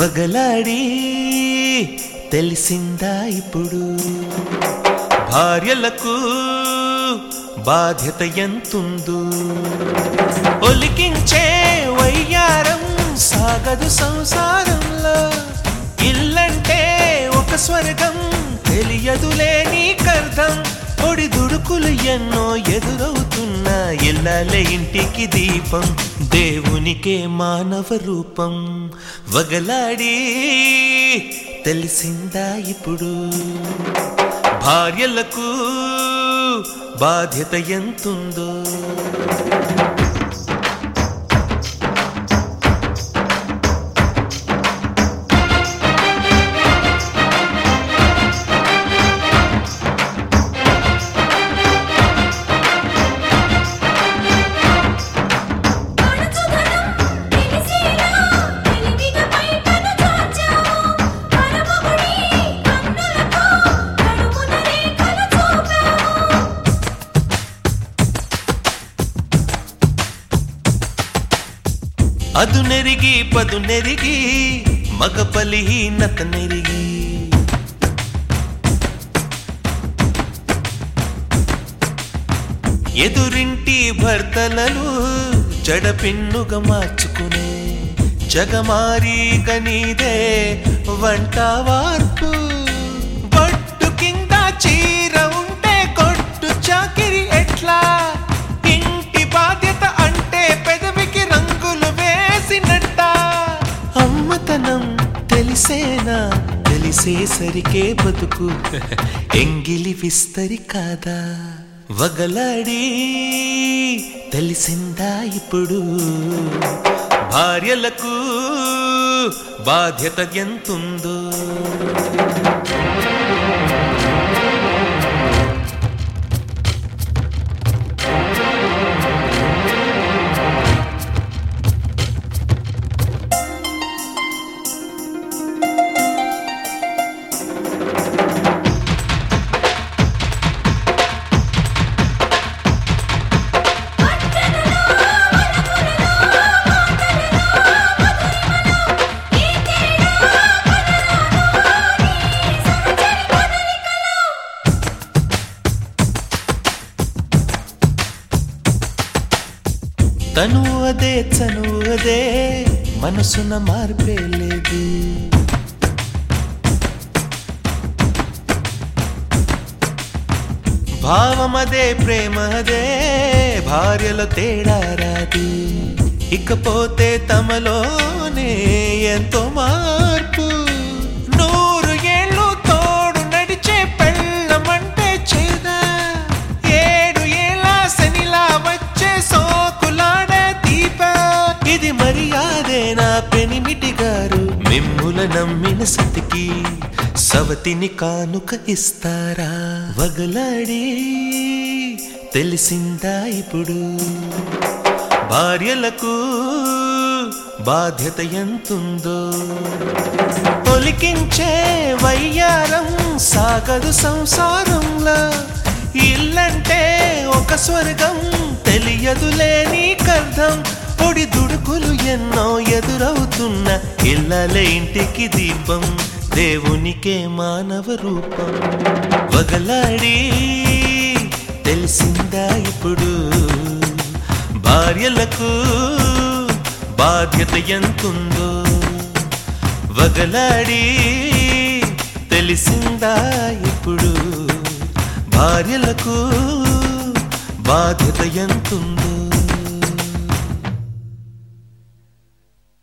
వగలాడి తెలిసిందా ఇప్పుడు భార్యలకు బాధ్యత ఎంతుందో ఒలికించే వయ్యారం సాగదు సంసారంలో ఇల్లంటే ఒక స్వర్గం తెలియదులే నీకర్థం ఒడి దుడుకులు ఎన్నో ఎదురవుతున్నా ఇల్లాలే ఇంటికి దీపం దేవునికే మానవ రూపం వగలాడి తెలిసిందా ఇప్పుడు భార్యలకు బాధ్యత ఎంతుందో అణచుదనం తెలిసేలా తెలివిగా బయటను చాచావు పరమగుడి కన్నులతో నడుమున రేఖలు చూపావు అదు నెరిగి పదు నెరిగి మగ బలిహీనత నెరిగి ఎదురింటి భర్తలను జడపిన్నుగా మార్చుకునే జగమారి కనీదే వంట వార్పు బొట్టు కింద చీర ఉంటే కొట్టు చాకిరి ఎట్లా ఇంటి బాధ్యత అంటే పెదవికి రంగులు వేసినట్ట అమ్మతనం తెలిసేనా తెలిసేసరికే బతుకు ఎంగిలి విస్తరి కాదా వగలాడి తెలిసిందా ఇప్పుడు భార్యలకు బాధ్యత ఎంతుందో తను అదే చను అదే మనసున మార్పే లేదు భావమదే ప్రేమదే భార్యలో తేడా రాదు ఇకపోతే తమలోనే ఎంతో మార్పు నూరు ఏళ్ళు తోడు నడిచే పెళ్ళమంటే చేదా ఏడు ఏళ్ళ శనిలా వచ్చే సోకులాడే దీప ఇది మర్యాదే నా పెనిమిటి గారు మిమ్ముల నమ్మిన సతికి సవతిని కానుక ఇస్తారా వగలాడి తెలిసిందా ఇప్పుడు భార్యలకు బాధ్యత ఎంతుందో ఒలికించే వయ్యారం సాగదు సంసారంలో ఇల్లంటే ఒక స్వర్గం తెలియదులే నీకర్థం పొడి దుడుకులు ఎన్నో ఎదురవుతున్న ఇళ్ళలే ఇంటికి దీపం దేవునికే మానవ రూపం వగలాడి తెలిసిందా ఇప్పుడు భార్యలకు బాధ్యత ఎంతుందో వగలాడి తెలిసిందా ఇప్పుడు భార్యలకు బాధ్యత ఎంతుందో